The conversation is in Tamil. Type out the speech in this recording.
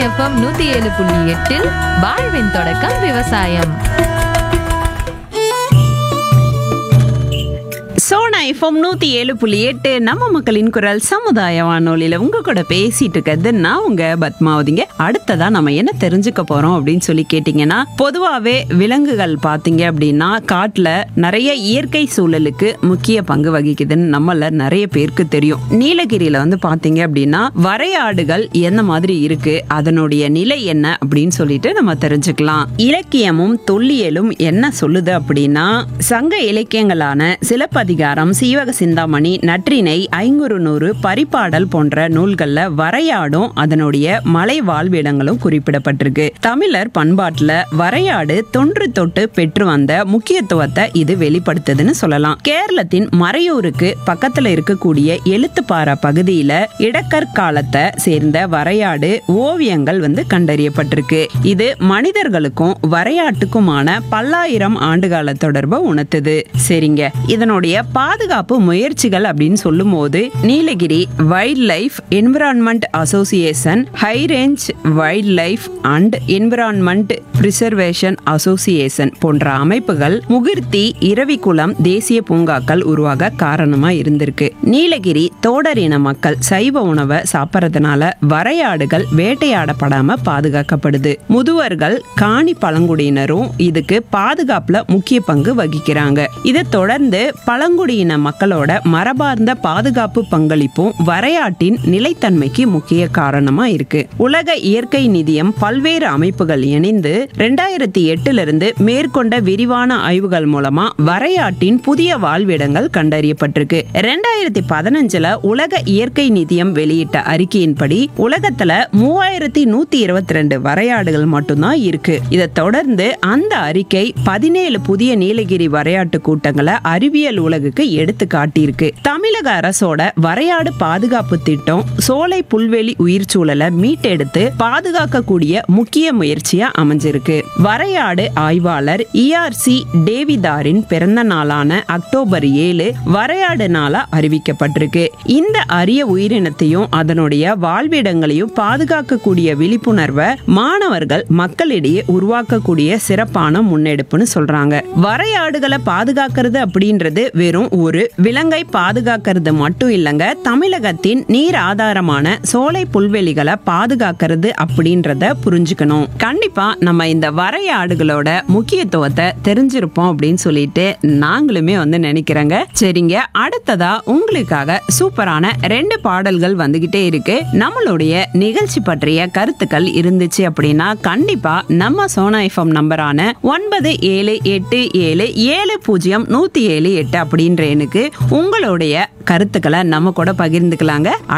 எஃப்எம் நூத்தி ஏழு புள்ளி எட்டில் வாழ்வின் தொடக்கம் விவசாயம் சோனா எஃப்எம் நூத்தி ஏழு புள்ளி எட்டு நம்ம மக்களின் குரல் சமுதாய வானொலியில உங்க கூட பேசிட்டு இருக்கிறது நான் உங்க பத்மாவதிங்க அடுத்ததா நம்ம என்ன தெரிஞ்சுக்க போறோம் அப்படின்னு சொல்லி கேட்டீங்கன்னா பொதுவாவே விலங்குகள் பாத்தீங்க அப்படின்னா காட்டுல நிறைய இயற்கை சூழலுக்கு முக்கிய பங்கு வகிக்குதுன்னு நம்மள நிறைய பேருக்கு தெரியும் நீலகிரியில வந்து பாத்தீங்க அப்படின்னா வரையாடுகள் எந்த மாதிரி இருக்கு அதனுடைய நிலை என்ன அப்படின்னு சொல்லிட்டு நம்ம தெரிஞ்சுக்கலாம் இலக்கியமும் தொல்லியலும் என்ன சொல்லுது அப்படின்னா சங்க இலக்கியங்களான சிலப்பதிகாரம் சீவக சிந்தாமணி நற்றினை ஐங்குறுநூறு பரிபாடல் போன்ற நூல்கள்ல வரையாடும் அதனுடைய மலை வாழ்விடங்களும் குறிப்பிடப்பட்டிருக்கு தமிழர் பண்பாட்டுல வரையாடு தொன்று தொட்டு பெற்று வந்த முக்கியத்துவத்தை இது வெளிப்படுத்துதுன்னு சொல்லலாம் கேரளத்தின் மறையூருக்கு பக்கத்துல இருக்கக்கூடிய எழுத்துப்பாறை பகுதியில இடக்கற்காலத்தை சேர்ந்த வரையாடு ஓவியங்கள் வந்து கண்டறியப்பட்டிருக்கு இது மனிதர்களுக்கும் வரையாட்டுக்குமான பல்லாயிரம் ஆண்டுகால தொடர்பை உணர்த்துது சரிங்க இதனுடைய பாதுகாப்பு முயற்சிகள் அப்படின்னு சொல்லும்போது Nilgiri wildlife environment association high range wildlife and environment preservation association போன்ற அமைப்புகள் முகிர்த்தி இரவிக்குளம் தேசிய பூங்காக்கள் உருவாக காரணமா இருந்திருக்கு நீலகிரி தோடர் இன மக்கள் சைவ உணவை சாப்பிட்றதுனால வரையாடுகள் வேட்டையாடப்படாம பாதுகாக்கப்படுது முதுவர்கள் காணி பழங்குடியினரும் இதுக்கு பாதுகாப்புல முக்கிய பங்கு வகிக்கிறாங்க இதை தொடர்ந்து பழங்குடியின மக்களோட மரபார்ந்த பாதுகாப்பு பங்களிப்பும் வரையாட்டின் நிலைத்தன்மைக்கு முக்கிய காரணமா இருக்கு உலக இயற்கை நிதியம் பல்வேறு அமைப்புகள் இணைந்து ரெண்டாயிரத்தி எட்டுல இருந்து மேற்கொண்ட விரிவான ஆய்வுகள் மூலமா வரையாட்டின் புதிய வாழ்விடங்கள் கண்டறியப்பட்டிருக்கு ரெண்டாயிரத்தி பதினஞ்சுல உலக இயற்கை நிதியம் வெளியிட்ட அறிக்கையின்படி உலகத்துல மூவாயிரத்தி நூத்தி இருபத்தி ரெண்டு வரையாடுகள் மட்டும்தான் இருக்கு இதை தொடர்ந்து அந்த அறிக்கை பதினேழு புதிய நீலகிரி வரையாட்டு கூட்டங்களை அறிவியல் உலகுக்கு எடுத்து காட்டியிருக்கு தமிழக அரசோட வரையாடு பாதுகாப்பு திட்டம் சோலை புல்வெளி உயிர் சூழலை மீட்டெடுத்து பாதுகாக்கக்கூடிய முக்கிய முயற்சியா அமைஞ்சிருக்கு வரையாடு ஆய்வாளர் இஆர்சி டேவிதாரின் பிறந்த நாளான அக்டோபர் ஏழு வரையாடு நாளா அறிவிக்கப்பட்டிருக்கு இந்த அரிய உயிரினத்தையும் அதனுடைய வாழ்விடங்களையும் பாதுகாக்கக்கூடிய விழிப்புணர்வை மாணவர்கள் மக்களிடையே உருவாக்கக்கூடிய சிறப்பான முன்னெடுப்புன்னு சொல்றாங்க வரையாடுகளை பாதுகாக்கிறது அப்படின்றது வெறும் ஒரு விலங்கை பாதுகாக்கிறது மட்டும் இல்லைங்க தமிழகத்தின் நீர் ஆதாரமான சோலை புல்வெளிகளை பாதுகாக்கிறது அப்படின்றத புரிஞ்சுக்கணும் கண்டிப்பா நம்ம இந்த வரையாடுகளோட முக்கியத்துவத்தை தெரிஞ்சிருப்போம் அப்படின்னு சொல்லிட்டு நாங்களுமே வந்து நினைக்கிறேங்க சரிங்க அடுத்ததா உங்களுக்காக சூப்பரான ரெண்டு பாடல்கள் வந்துகிட்டே இருக்கு நம்மளுடைய நிகழ்ச்சி பற்றிய கருத்துக்கள் இருந்துச்சு அப்படின்னா கண்டிப்பா நம்ம சோனா எஃப்எம் நம்பரான ஒன்பது ஏழு எட்டு ஏழு ஏழு பூஜ்ஜியம் நூத்தி ஏழு எட்டு அப்படின்ற எண்ணுக்கு உங்களுடைய கருத்துக்களை நம்ம கூட பகிர்ந்துக்கலாங்க